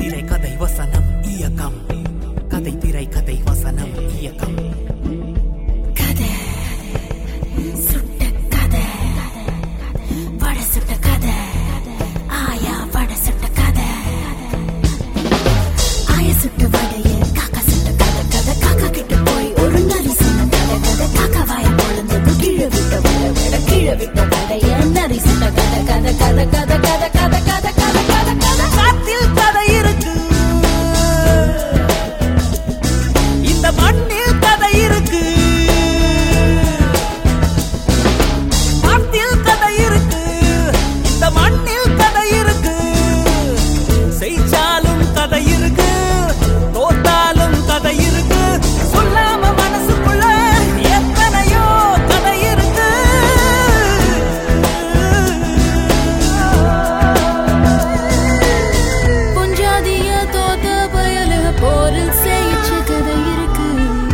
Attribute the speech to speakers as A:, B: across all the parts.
A: திரை கதை வசனம் இயக்கம் கதை திரை கதை வசனம் இயக்கம்
B: கதை சுட்ட கதை வட சுட்ட கதை ஆயா வட சுட்ட கதை ஆய சுட்ட வடையில் காக்கா சுட்ட கதை கதை காக்கா கிட்ட போய் ஒரு நரி சொன்ன கதை கதை காக்கா வாய பொழந்தது கீழே விட்ட வடை விட கீழே விட்ட வடைய நரி சுட்ட கதை கதை கதை கதை கதை கதை கதை கதை கதை கதை
A: காத்தில் கதை இருக்கு இந்த மண்ணில் கதை இருக்கு காத்தில் கதை இருக்கு இந்த மண்ணில் கதை இருக்கு செய்தாலும் கதை இருக்கு தோத்தாலும் கதை இருக்கு சொல்லாம மனசுக்குள்ள எத்தனையோ கதை இருக்கு
B: பொஞ்சாதிய தோத்த பயல போரில் செய்ச்ச கதை இருக்கு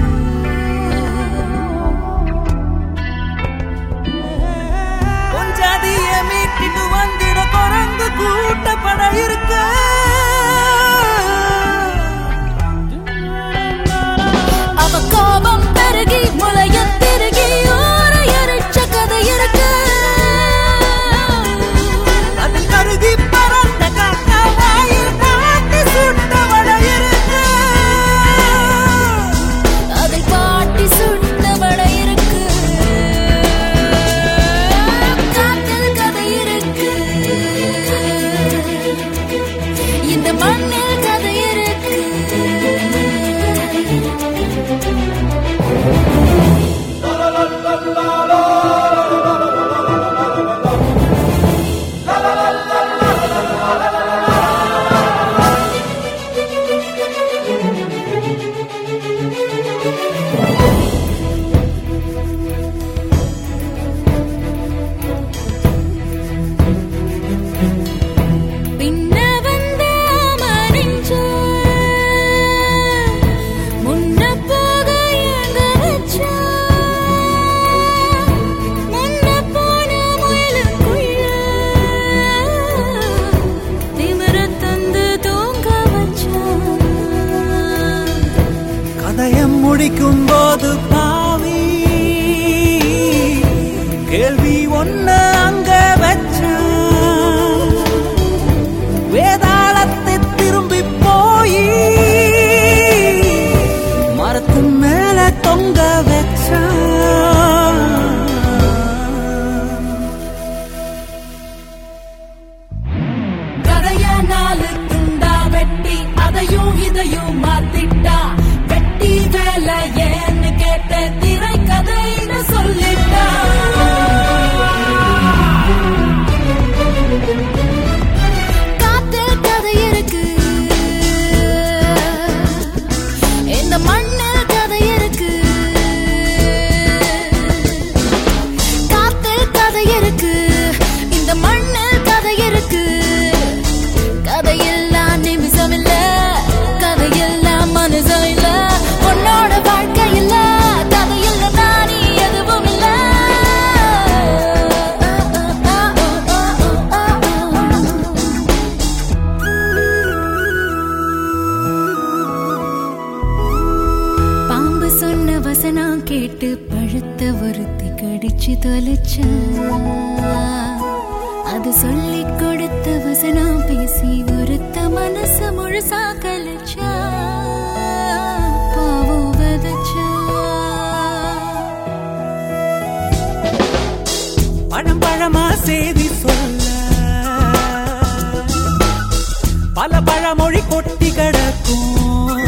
A: பொஞ்சாதிய மீட்டிட்டு வந்திட குரங்கு கூட்டப்பட இருக்கு
B: அவ கோபம் பெருகி முளைய திருகி ஊரை அரைச்ச கதை இருக்கு
A: அது கருதி பறந்த காக்கா வாயில் காட்டி சுட்ட வட இருக்கு
B: அதில் பாட்டி சுட்ட வடை இருக்கு காட்டில் கதை இருக்கு இந்த மண்ணில் கதை இருக்கு பின்ன வந்த மறிஞ்ச முன்ன போக எங்க வச்ச முன்ன போன முயலுக்குள்ள திமிர தந்து தூங்க வச்சான்
A: கதையம் முடிக்கும் போது பாவி கேள்வி ஒண்ணு அங்க வச்சான் வேதாளத்தை திரும்பி போய் மரத்து மேல தொங்க வச்சான்
B: கதைய நாலு துண்டா வெட்டி அதையும் இதையும் மாத்திட்டா வெட்டி வேலை ஏன்னு கேட்ட திரை கதைன்னு சொல்லிட்டா காத்தில் கதை இருக்கு இந்த மண்ணில் கதை இருக்கு காத்தில் கதை இருக்கு இந்த மண்ணில் கதை இருக்கு கதையெல்லாம் நிமிஷம் இல்ல கதையெல்லாம் மனுஷம் இல்ல உன்னோட வாழ்க்கை இல்ல கதையில் நானி எதுவும் இல்ல பாம்பு சொன்ன வசனம் கேட்டு பழுத்த ஒருத்தி கடிச்சு தொலைச்சா அது சொல்லி கொடுத்த வசனம் பேசி ஒருத்த மனச முழுசா கலைச்சா பாவம் விதைச்சா
A: பழம் பழமா செய்தி சொல்ல பல பழமொழி கொட்டி கிடக்கும்